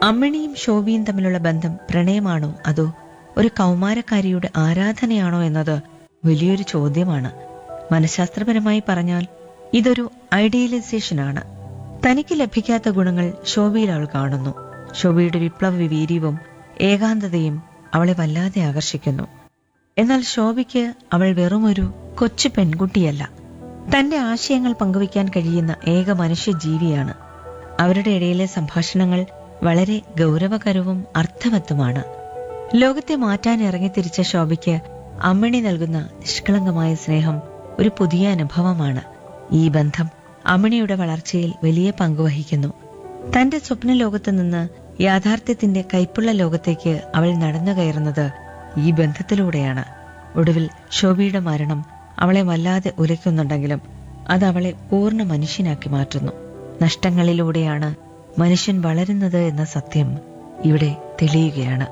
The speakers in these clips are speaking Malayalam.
അമ്മിണിയും ശോഭിയും തമ്മിലുള്ള ബന്ധം പ്രണയമാണോ അതോ ഒരു കൗമാരക്കാരിയുടെ ആരാധനയാണോ എന്നത് വലിയൊരു ചോദ്യമാണ് മനഃശാസ്ത്രപരമായി പറഞ്ഞാൽ ഇതൊരു ഐഡിയലൈസേഷനാണ് തനിക്ക് ലഭിക്കാത്ത ഗുണങ്ങൾ ശോഭയിൽ അവൾ കാണുന്നു ശോഭയുടെ വിപ്ലവ വീര്യവും ഏകാന്തതയും അവളെ വല്ലാതെ ആകർഷിക്കുന്നു എന്നാൽ ശോഭയ്ക്ക് അവൾ വെറുമൊരു കൊച്ചു പെൺകുട്ടിയല്ല തന്റെ ആശയങ്ങൾ പങ്കുവയ്ക്കാൻ കഴിയുന്ന ഏക മനുഷ്യജീവിയാണ് അവരുടെ ഇടയിലെ സംഭാഷണങ്ങൾ വളരെ ഗൗരവകരവും അർത്ഥവത്തുമാണ് ലോകത്തെ മാറ്റാൻ ഇറങ്ങിത്തിരിച്ച ശോഭയ്ക്ക് അമ്മിണി നൽകുന്ന നിഷ്കളങ്കമായ സ്നേഹം ഒരു പുതിയ അനുഭവമാണ് ഈ ബന്ധം അമ്മിണിയുടെ വളർച്ചയിൽ വലിയ പങ്കുവഹിക്കുന്നു തന്റെ സ്വപ്ന ലോകത്ത് നിന്ന് യാഥാർത്ഥ്യത്തിന്റെ കൈപ്പുള്ള ലോകത്തേക്ക് അവൾ നടന്നു കയറുന്നത് ഈ ബന്ധത്തിലൂടെയാണ് ഒടുവിൽ ശോഭയുടെ മരണം അവളെ വല്ലാതെ ഉലയ്ക്കുന്നുണ്ടെങ്കിലും അത് അവളെ പൂർണ്ണ മനുഷ്യനാക്കി മാറ്റുന്നു നഷ്ടങ്ങളിലൂടെയാണ് മനുഷ്യൻ വളരുന്നത് എന്ന സത്യം ഇവിടെ തെളിയുകയാണ്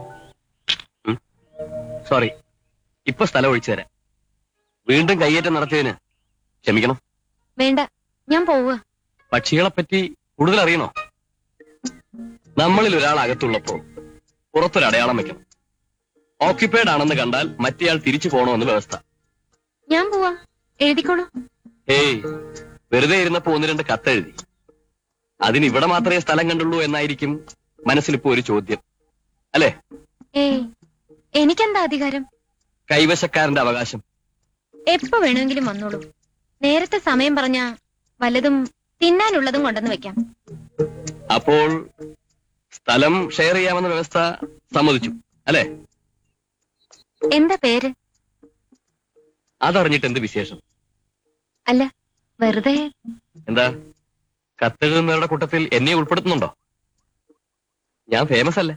സോറി ഇപ്പൊ സ്ഥലം ഒഴിച്ചു തരാം വീണ്ടും കയ്യേറ്റം നടത്തിയതിന് ക്ഷമിക്കണം വേണ്ട ഞാൻ പോവുക പക്ഷികളെ പറ്റി കൂടുതൽ അറിയണോ നമ്മളിൽ ഒരാൾ അകത്തുള്ളപ്പോ പുറത്തൊരു അടയാളം വെക്കണം ഓക്യുപ്പൈഡ് ആണെന്ന് കണ്ടാൽ മറ്റേയാൾ തിരിച്ചു പോകണമെന്ന് വ്യവസ്ഥ ഞാൻ പോവാ എഴുതിക്കോളൂ ഏയ് വെറുതെ ഇരുന്നപ്പോ ഒന്ന് രണ്ട് കത്തെഴുതി അതിന് ഇവിടെ മാത്രമേ സ്ഥലം കണ്ടുള്ളൂ എന്നായിരിക്കും മനസ്സിലിപ്പോ ഒരു ചോദ്യം അല്ലേ ഏയ് എനിക്കെന്താ അധികാരം കൈവശക്കാരന്റെ അവകാശം എപ്പോ വേണമെങ്കിലും വന്നോളൂ നേരത്തെ സമയം പറഞ്ഞ വല്ലതും തിന്നാനുള്ളതും കൊണ്ടെന്ന് വെക്കാം അപ്പോൾ സ്ഥലം ഷെയർ ചെയ്യാമെന്ന വ്യവസ്ഥ സമ്മതിച്ചു അല്ലേ എന്താ പേര് അതറിഞ്ഞിട്ട് എന്ത് വിശേഷം അല്ല വെറുതെ എന്താ കത്തെഴുതുന്നവരുടെ കൂട്ടത്തിൽ എന്നെ ഉൾപ്പെടുത്തുന്നുണ്ടോ ഞാൻ ഫേമസ് അല്ലേ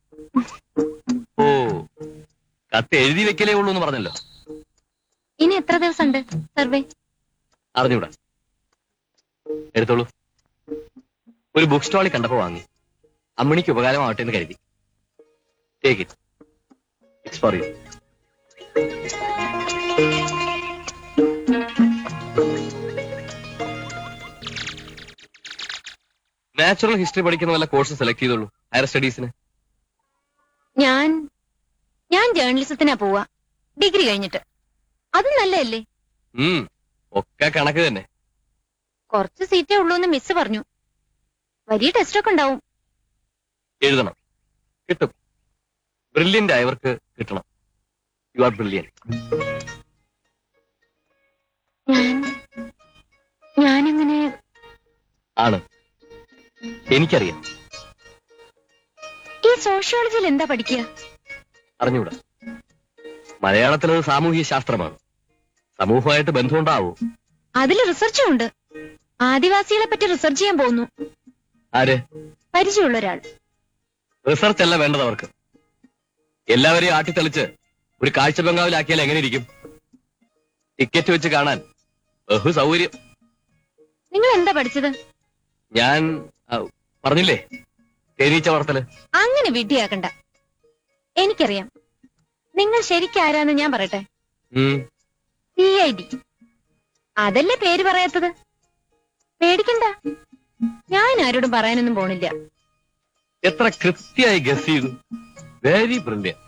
ഓ കത്ത് എഴുതി വെക്കലേ ഉള്ളൂ എന്ന് പറഞ്ഞല്ലോ ഇനി എത്ര ദിവസമുണ്ട് സർവേ അറിഞ്ഞൂടാ എടുത്തോളൂ ഒരു ബുക്ക് സ്റ്റാളിൽ കണ്ടപ്പോ വാങ്ങി അമ്മിണിക്ക് ഉപകാരമാവട്ടെ എന്ന് കരുതി take it it's for you natural history പഠിക്കുന്ന വല്ല കോഴ്സ് സെലക്ട് ചെയ്തോളൂ ഹയർ സ്റ്റഡീസിന് ഞാൻ ഞാൻ ജേർണലിസത്തിനാ പോവാ ഡിഗ്രി കഴിഞ്ഞിട്ട് അത് നല്ലതല്ലേ ഉം ഒക്കെ കണക്ക് തന്നെ കുറച്ച് സീറ്റേ ഉള്ളൂ എന്ന് മിസ് പറഞ്ഞു വലിയ ടെസ്റ്റ് ഒക്കെ ഉണ്ടാവും എഴുതണം കിട്ടും ബ്രില്യന്റ് ആയവർക്ക് കിട്ടണം യു ആർ ബ്രില്യൻ ഞാൻ ഞാനെങ്ങനെ ആണ് എനിക്കറിയാം ഈ സോഷ്യോളജിയിൽ എന്താ പഠിക്കുക അറിഞ്ഞൂടാ മലയാളത്തിലത് സാമൂഹ്യ ശാസ്ത്രമാണ് സമൂഹമായിട്ട് ബന്ധമുണ്ടാവോ അതിൽ റിസർച്ചും ഉണ്ട് ആദിവാസികളെ പറ്റി റിസർച്ച് ചെയ്യാൻ പോകുന്നു ആര് പരിചയമുള്ള ഒരാൾ റിസർച്ച് അല്ല വേണ്ടത് അവർക്ക് എല്ലാവരെയും ആട്ടിത്തെളിച്ച് ഒരു കാഴ്ച ബംഗാവിലാക്കിയാൽ എങ്ങനെ ഇരിക്കും ടിക്കറ്റ് വെച്ച് കാണാൻ ബഹു സൗകര്യം നിങ്ങൾ എന്താ പഠിച്ചത് ഞാൻ ആ, പറഞ്ഞില്ലേ തേനീച്ച വളർത്തല് അങ്ങനെ വിഡ്ഢിയാക്കണ്ട എനിക്കറിയാം നിങ്ങൾ ശരിക്കും ആരാന്ന് ഞാൻ പറയട്ടെ ഉം, സി ഐ ഡി അതല്ലേ പേര് പറയാത്തത് പേടിക്കണ്ട ഞാൻ ആരോടും പറയാനൊന്നും പോണില്ല എത്ര കൃത്യമായി ഗസ് ചെയ്തു വെരി ബ്രില്യൻ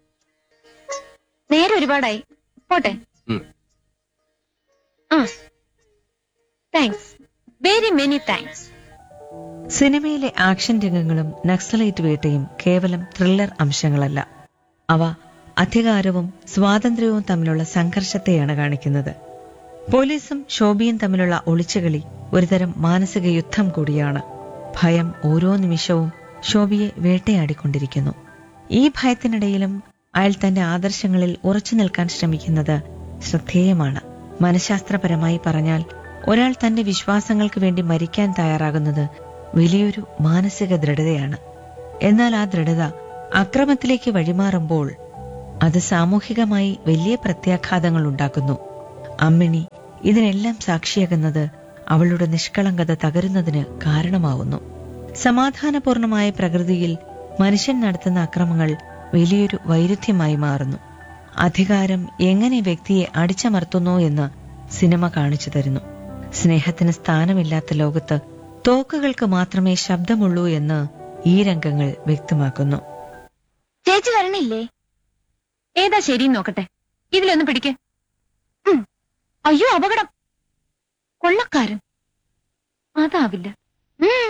നേരെ ഒരുപാടായി പോട്ടെ ഉം. ആ താങ്ക്സ് വെരി മെനി താങ്ക്സ് സിനിമയിലെ ആക്ഷൻ രംഗങ്ങളും നക്സലൈറ്റ് വേട്ടയും കേവലം ത്രില്ലർ അംശങ്ങളല്ല അവ അധികാരവും സ്വാതന്ത്ര്യവും തമ്മിലുള്ള സംഘർഷത്തെയാണ് കാണിക്കുന്നത് പോലീസും ശോഭിയും തമ്മിലുള്ള ഒളിച്ചുകളി ഒരുതരം മാനസിക യുദ്ധം കൂടിയാണ് ഭയം ഓരോ നിമിഷവും ശോഭിയെ വേട്ടയാടിക്കൊണ്ടിരിക്കുന്നു ഈ ഭയത്തിനിടയിലും അയാൾ തന്റെ ആദർശങ്ങളിൽ ഉറച്ചു നിൽക്കാൻ ശ്രമിക്കുന്നത് ശ്രദ്ധേയമാണ് മനഃശാസ്ത്രപരമായി പറഞ്ഞാൽ ഒരാൾ തന്റെ വിശ്വാസങ്ങൾക്ക് വേണ്ടി മരിക്കാൻ തയ്യാറാകുന്നത് വലിയൊരു മാനസിക ദൃഢതയാണ് എന്നാൽ ആ ദൃഢത അക്രമത്തിലേക്ക് വഴിമാറുമ്പോൾ അത് സാമൂഹികമായി വലിയ പ്രത്യാഘാതങ്ങൾ ഉണ്ടാക്കുന്നു അമ്മിണി ഇതിനെല്ലാം സാക്ഷിയാകുന്നത് അവളുടെ നിഷ്കളങ്കത തകരുന്നതിന് കാരണമാവുന്നു സമാധാനപൂർണമായ പ്രകൃതിയിൽ മനുഷ്യൻ നടത്തുന്ന അക്രമങ്ങൾ വലിയൊരു വൈരുദ്ധ്യമായി മാറുന്നു അധികാരം എങ്ങനെ വ്യക്തിയെ അടിച്ചമർത്തുന്നു എന്ന് സിനിമ കാണിച്ചു തരുന്നു സ്നേഹത്തിന് സ്ഥാനമില്ലാത്ത ലോകത്ത് തോക്കുകൾക്ക് മാത്രമേ ശബ്ദമുള്ളൂ എന്ന് ഈ രംഗങ്ങൾ വ്യക്തമാക്കുന്നു ചേച്ചി വരണില്ലേ ഏതാ ശരി നോക്കട്ടെ ഇതിലൊന്ന് പിടിക്ക് ഉം. അയ്യോ അപകടം കൊള്ളക്കാരൻ അതാവില്ല ഉം.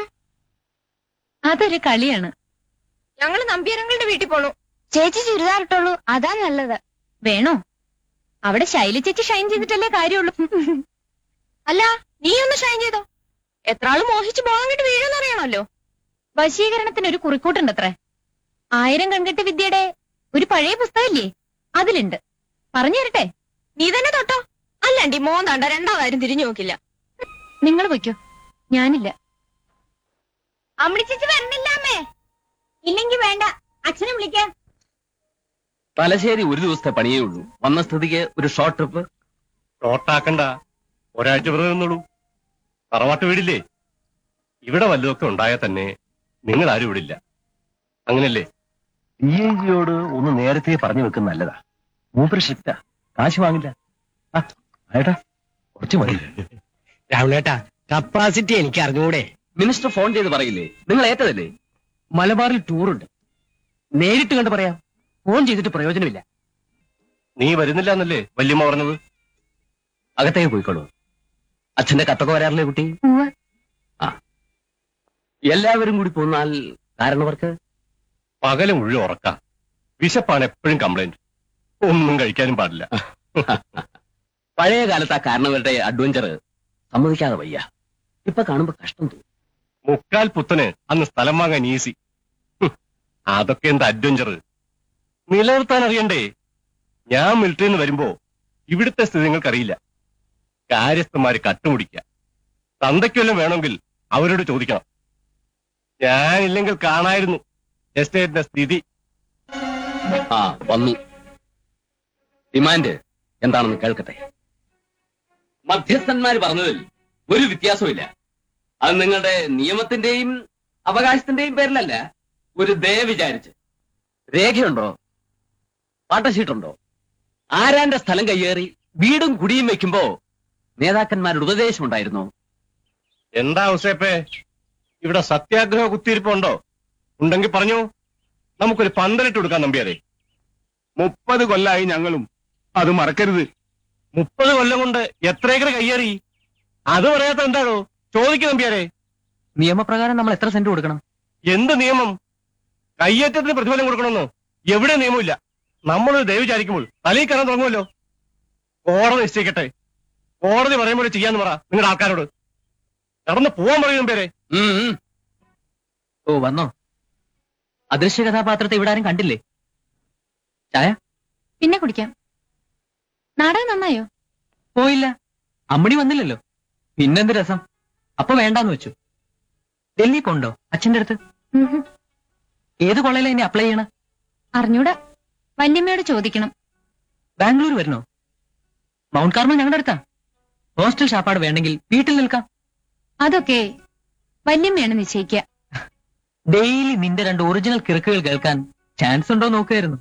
അതൊരു കളിയാണ് ഞങ്ങള് നമ്പിയരങ്ങളുടെ വീട്ടിൽ പോണു ചേച്ചി ചുരിദാറിട്ടുള്ളൂ അതാ നല്ലത് വേണോ അവിടെ ശൈല ചേച്ചി ഷൈൻ ചെയ്തിട്ടല്ലേ കാര്യമുള്ളൂ അല്ല നീ ഒന്ന് ഷൈൻ ചെയ്തോ എത്ര ആള് മോഹിച്ച് ബോധം വീഴുന്നറിയണമല്ലോ വശീകരണത്തിന് ഒരു കുറിക്കൂട്ടുണ്ടത്രേ ആയിരം കൺകെട്ട് വിദ്യയുടെ ഒരു പഴയ പുസ്തകമില്ലേ അതിലുണ്ട് പറഞ്ഞു തരട്ടെ നീ തന്നെ തൊട്ടോ അല്ലണ്ടി മോൻ തണ്ട രണ്ടാമതാരും തിരിഞ്ഞു നോക്കില്ല നിങ്ങൾ പൊയ്ക്കോ ഞാനില്ല അമ്മിച്ചി വരണില്ല അമ്മേ ഇല്ലെങ്കി വേണ്ട അച്ഛനെ വിളിക്കാം തലശ്ശേരി ഒരു ദിവസത്തെ പണിയേ ഉള്ളൂ വന്ന സ്ഥിതിക്ക് ഒരു ഷോർട്ട് ട്രിപ്പ് ഷോർട്ടാക്കണ്ട ഒരാഴ്ച വെറുതെ നിന്നോളൂ തറവാട്ട് വീടില്ലേ ഇവിടെ വല്ലതൊക്കെ ഉണ്ടായാൽ തന്നെ നിങ്ങൾ ആരും ഇവിടെ ഇല്ല അങ്ങനല്ലേ ഡി ഐ ജിയോട് ഒന്ന് നേരത്തെ പറഞ്ഞു വെക്കുന്ന നല്ലതാ മൂപ്പര് സ്ട്രിക്റ്റാ കാശ് വാങ്ങില്ല ആ ഏട്ടാ കുറച്ച് മതി രാഹുലേട്ടാ കപ്പാസിറ്റി എനിക്ക് അറിഞ്ഞൂടെ മിനിസ്റ്റർ ഫോൺ ചെയ്ത് പറയില്ലേ നിങ്ങൾ ഏറ്റതല്ലേ മലബാറിൽ ടൂറുണ്ട് നേരിട്ട് കണ്ട് പറയാം ഫോൺ ചെയ്തിട്ട് പ്രയോജനമില്ല നീ വരുന്നില്ല എന്നല്ലേ വല്യമ്മ പറഞ്ഞത് അകത്തേക്ക് പോയിക്കോളൂ അച്ഛന്റെ കത്തൊക്കെ വരാറില്ലേ കുട്ടി ആ എല്ലാവരും കൂടി പോന്നാൽ കാരണവർക്ക് പകല് മുഴുവൻ ഉറക്ക വിശപ്പാണ് എപ്പോഴും കംപ്ലൈന്റ് ഒന്നും കഴിക്കാനും പാടില്ല പഴയ കാലത്ത് ആ കാരണവരുടെ അഡ്വഞ്ചർ സമ്മതിക്കാതെ വയ്യ ഇപ്പൊ കാണുമ്പോ കഷ്ടം തോന്നും മുക്കാൽ പുത്തന് അന്ന് സ്ഥലം വാങ്ങാൻ ഈസി ഹും, അതൊക്കെ എന്താ അഡ്വഞ്ചർ നിലനിർത്താൻ അറിയണ്ടേ ഞാൻ മിലിറ്ററിയിൽ നിന്ന് വരുമ്പോ ഇവിടുത്തെ സ്ഥിതി നിങ്ങൾക്കറിയില്ല കാര്യസ്ഥന്മാര് കട്ടുമുടിക്കുക തന്തയ്ക്കൊല്ലം വേണമെങ്കിൽ അവരോട് ചോദിക്കണം ഞാനില്ലെങ്കിൽ കാണായിരുന്നു എസ്റ്റേറ്റിന്റെ സ്ഥിതി ആ വന്നു ഡിമാൻഡ് എന്താണെന്ന് കേൾക്കട്ടെ മധ്യസ്ഥന്മാർ പറഞ്ഞതിൽ ഒരു വ്യത്യാസമില്ല അത് നിങ്ങളുടെ നിയമത്തിന്റെയും അവകാശത്തിന്റെയും പേരിലല്ല ഒരു ദയ വിചാരിച്ച് രേഖയുണ്ടോ പാട്ടശീട്ടുണ്ടോ ആരാന്റെ സ്ഥലം കയ്യേറി വീടും കുടിയും വെക്കുമ്പോ നേതാക്കന്മാരുടെ ഉപദേശം ഉണ്ടായിരുന്നോ എന്താ ഔസേപ്പേ ഇവിടെ സത്യാഗ്രഹ കുത്തിയിരിപ്പുണ്ടോ ഉണ്ടെങ്കിൽ പറഞ്ഞു നമുക്കൊരു പന്തലിട്ട് കൊടുക്കാൻ നമ്പിയാരെ മുപ്പത് കൊല്ലായി ഞങ്ങളും അത് മറക്കരുത് മുപ്പത് കൊല്ലം കൊണ്ട് എത്ര ഏക്കർ കയ്യേറി അത് പറയാത്ത എന്താണോ ചോദിക്കും നമ്പിയാരെ നിയമപ്രകാരം നമ്മൾ എത്ര സെന്റ് കൊടുക്കണം എന്ത് നിയമം കയ്യേറ്റത്തിന് പ്രതിഫലം കൊടുക്കണമെന്നോ എവിടെ നിയമമില്ല നമ്മളൊരു ദയ വിചാരിക്കുമ്പോൾ തലയിൽ കയറാൻ തുടങ്ങുമല്ലോ കോടതി നിശ്ചയിക്കട്ടെ കോടതി പറയുമ്പോൾ ചെയ്യാന്ന് പറ നിങ്ങളുടെ ആൾക്കാരോട് നടന്ന് പോവാൻ പറയും പേരെ ഉം, ഉം. ഓ വന്നോ അദൃശ്യ കഥാപാത്രത്തെ ഇവിടെ ആരും കണ്ടില്ലേ ചായ പിന്നെ കുടിക്കാം നാടകം നന്നായോ പോയില്ല അമ്മണി വന്നില്ലല്ലോ പിന്നെന്ത് രസം അപ്പൊ വേണ്ടാന്ന് വെച്ചു ഡൽഹി പോണ്ടോ അച്ഛന്റെ അടുത്ത് ഉഹും. ഏത് കോളേജിലാ ഇനി അപ്ലൈ ചെയ്യണ അറിഞ്ഞൂടാ വല്യമ്മയോട് ചോദിക്കണം ബാംഗ്ലൂർ വരണോ മൗണ്ട് കാർമൽ ഞങ്ങളുടെ അടുത്താ ഹോസ്റ്റൽ ഷാപ്പാട് വേണമെങ്കിൽ വീട്ടിൽ നിൽക്കാം അതൊക്കെ വല്യമ്മയാണ് നിശ്ചയിക്കുക ഡെയിലി നിന്റെ രണ്ട് ഒറിജിനൽ കിറുക്കുകൾ കേൾക്കാൻ ചാൻസ് ഉണ്ടോ നോക്കുമായിരുന്നു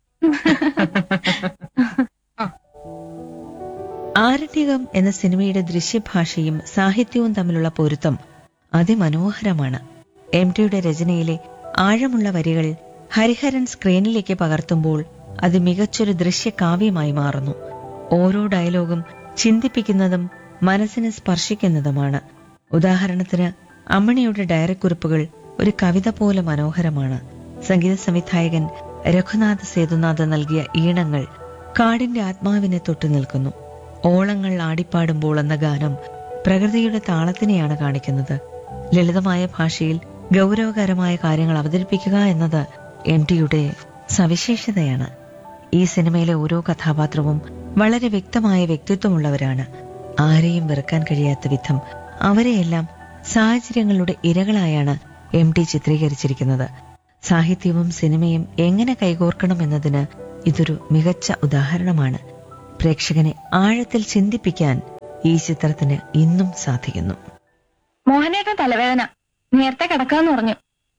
ആരണ്യകം എന്ന സിനിമയുടെ ദൃശ്യഭാഷയും സാഹിത്യവും തമ്മിലുള്ള പൊരുത്തം അതിമനോഹരമാണ് എം ടിയുടെ രചനയിലെ ആഴമുള്ള വരികൾ ഹരിഹരൻ സ്ക്രീനിലേക്ക് പകർത്തുമ്പോൾ അത് മികച്ചൊരു ദൃശ്യകാവ്യമായി മാറുന്നു ഓരോ ഡയലോഗും ചിന്തിപ്പിക്കുന്നതും മനസ്സിനെ സ്പർശിക്കുന്നതുമാണ് ഉദാഹരണത്തിന് അമ്മണിയുടെ ഡയറിക്കുറിപ്പുകൾ ഒരു കവിത പോലെ മനോഹരമാണ് സംഗീത സംവിധായകൻ രഘുനാഥ് സേതുനാഥ് നൽകിയ ഈണങ്ങൾ കാടിന്റെ ആത്മാവിനെ തൊട്ടു നിൽക്കുന്നു ഓളങ്ങൾ ആടിപ്പാടുമ്പോൾ എന്ന ഗാനം പ്രകൃതിയുടെ താളത്തിനെയാണ് കാണിക്കുന്നത് ലളിതമായ ഭാഷയിൽ ഗൗരവകരമായ കാര്യങ്ങൾ അവതരിപ്പിക്കുക എന്നത് എം ടിയുടെ സവിശേഷതയാണ് ഈ സിനിമയിലെ ഓരോ കഥാപാത്രവും വളരെ വ്യക്തമായ വ്യക്തിത്വമുള്ളവരാണ് ആരെയും വെറുക്കാൻ കഴിയാത്ത വിധം അവരെയെല്ലാം സാഹചര്യങ്ങളുടെ ഇരകളായാണ് എം ടി ചിത്രീകരിച്ചിരിക്കുന്നത് സാഹിത്യവും സിനിമയും എങ്ങനെ കൈകോർക്കണം എന്നതിന് ഇതൊരു മികച്ച ഉദാഹരണമാണ് പ്രേക്ഷകനെ ആഴത്തിൽ ചിന്തിപ്പിക്കാൻ ഈ ചിത്രത്തിന് ഇന്നും സാധിക്കുന്നു മോഹനേട്ടൻ തലവേദന നേരത്തെ കിടക്കാന്ന് പറഞ്ഞു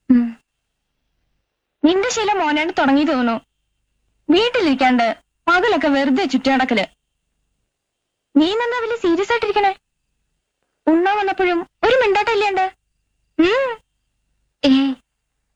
നിന്റെ ശീലം മോഹനേട്ടൻ തുടങ്ങി തോന്നുന്നു വീട്ടിലിരിക്കാണ്ട് പകലൊക്കെ വെറുതെ ചുറ്റുനടക്കല് നീ നന്നാ വലിയ സീരിയസ് ആയിട്ടിരിക്കണേ ഉണ്ണാൻ വന്നപ്പോഴും ഒരു മിണ്ടാട്ടല്ലേണ്ട് ഏ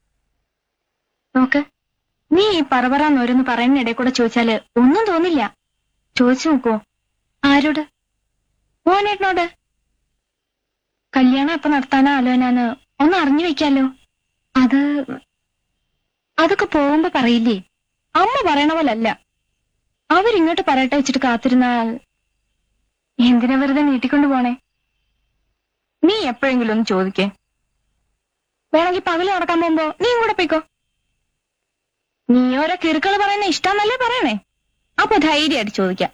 നീ ഈ പറപറാന്ന് ഓരോന്ന് പറയുന്നിടയിൽ കൂടെ ചോദിച്ചാല് ഒന്നും തോന്നില്ല ചോദിച്ചു നോക്കുവോ ആരോട് മോനേട്ടനോട് കല്യാണം എപ്പോ നടത്താനാ ആലോചനാന്ന് ഒന്ന് അറിഞ്ഞു വെക്കാലോ അത് അതൊക്കെ പോകുമ്പോ പറയില്ലേ അമ്മ പറയണ പോലല്ല അവരിങ്ങോട്ട് പറയട്ടെ വെച്ചിട്ട് കാത്തിരുന്നാൽ എന്തിനാ വെറുതെ നീട്ടിക്കൊണ്ട് പോണേ നീ എപ്പോഴെങ്കിലും ഒന്ന് ചോദിക്കേ വേണമെങ്കിൽ പകല് നടക്കാൻ പോകുമ്പോ നീ കൂടെ പോയിക്കോ നീ ഓരോ കിറുക്കള് പറയുന്ന ഇഷ്ടാന്നല്ലേ പറയണേ അപ്പൊ ധൈര്യമായിട്ട് ചോദിക്കാം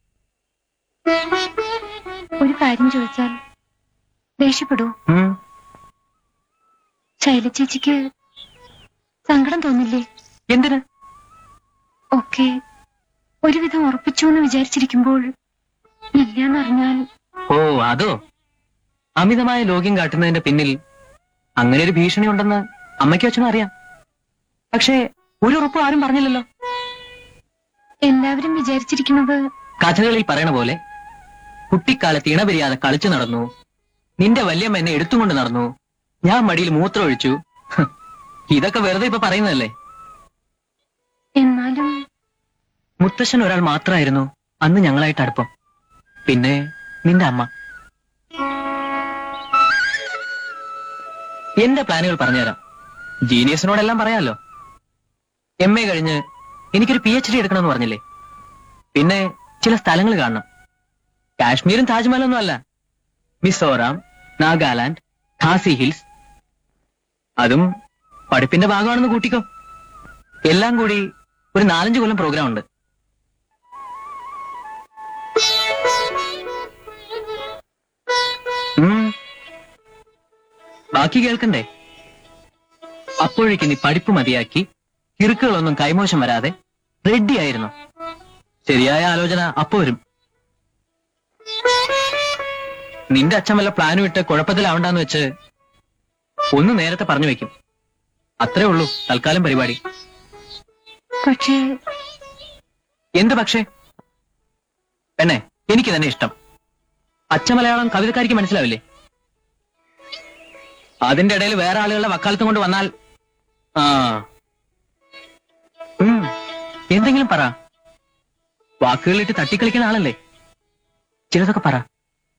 ഒരു കാര്യം ചോദിച്ചാൽ ദേഷ്യപ്പെടൂ ഉം. ശൈല ചേച്ചിക്ക് സങ്കടം തോന്നില്ലേ എന്തിന് ഒക്കെ ഒരുവിധം ഉറപ്പിച്ചു എന്ന് വിചാരിച്ചിരിക്കുമ്പോൾ ഇല്ലാന്നറിഞ്ഞാൽ ഓ അതോ അമിതമായ ലോക്യം കാട്ടുന്നതിന്റെ പിന്നിൽ അങ്ങനെ ഒരു ഭീഷണി ഉണ്ടെന്ന് അമ്മയ്ക്കും അച്ഛനും അറിയാം പക്ഷേ ഒരു ഉറപ്പും ആരും പറഞ്ഞില്ലല്ലോ എല്ലാവരും വിചാരിച്ചിരിക്കുന്നത് കഥകളിൽ പറയണ പോലെ കുട്ടിക്കാലത്ത് ഇണപിരിയാതെ കളിച്ചു നടന്നു നിന്റെ വല്യമ്മ എന്നെ എടുത്തുകൊണ്ട് നടന്നു ഞാൻ മടിയിൽ മൂത്രം ഒഴിച്ചു ഹ്, ഇതൊക്കെ വെറുതെ ഇപ്പൊ പറയുന്നതല്ലേ എന്നാലും മുത്തശ്ശൻ ഒരാൾ മാത്രമായിരുന്നു അന്ന് ഞങ്ങളായിട്ട് അടുപ്പം പിന്നെ നിന്റെ അമ്മ എന്റെ പ്ലാനുകൾ പറഞ്ഞുതരാം ജീനിയസിനോടെല്ലാം പറയാലോ എം എ കഴിഞ്ഞ് എനിക്കൊരു പി എച്ച് ഡി എടുക്കണമെന്ന് പറഞ്ഞില്ലേ പിന്നെ ചില സ്ഥലങ്ങൾ കാണണം കാശ്മീരും താജ്മഹലൊന്നും അല്ല മിസോറാം നാഗാലാൻഡ് ഖാസി ഹിൽസ് അതും പഠിപ്പിന്റെ ഭാഗമാണെന്ന് കൂട്ടിക്കോ എല്ലാം കൂടി ഒരു നാലഞ്ച് കൊല്ലം പ്രോഗ്രാം ഉണ്ട് ഉം. ബാക്കി കേൾക്കണ്ടേ അപ്പോഴേക്ക് നീ പഠിപ്പ് മതിയാക്കി കിറുക്കുകളൊന്നും കൈമോശം വരാതെ റെഡി ആയിരുന്നു ശരിയായ ആലോചന അപ്പോ വരും നിന്റെ അച്ഛൻ വല്ല പ്ലാനും ഇട്ട് കുഴപ്പത്തിലാവണ്ടെന്ന് വെച്ച് ഒന്ന് നേരത്തെ പറഞ്ഞു വെക്കും അത്രേ ഉള്ളൂ തൽക്കാലം പരിപാടി പക്ഷേ എന്ത് പക്ഷേ പെണ്ണെ എനിക്ക് തന്നെ ഇഷ്ടം അച്ഛ മലയാളം കവിതക്കാരിക്ക് മനസ്സിലാവില്ലേ അതിന്റെ ഇടയിൽ വേറെ ആളുകളുടെ വക്കാലത്തും കൊണ്ട് വന്നാൽ ആ ഉം, എന്തെങ്കിലും പറ വാക്കുകളിട്ട് തട്ടിക്കളിക്കുന്ന ആളല്ലേ ചിലതൊക്കെ പറ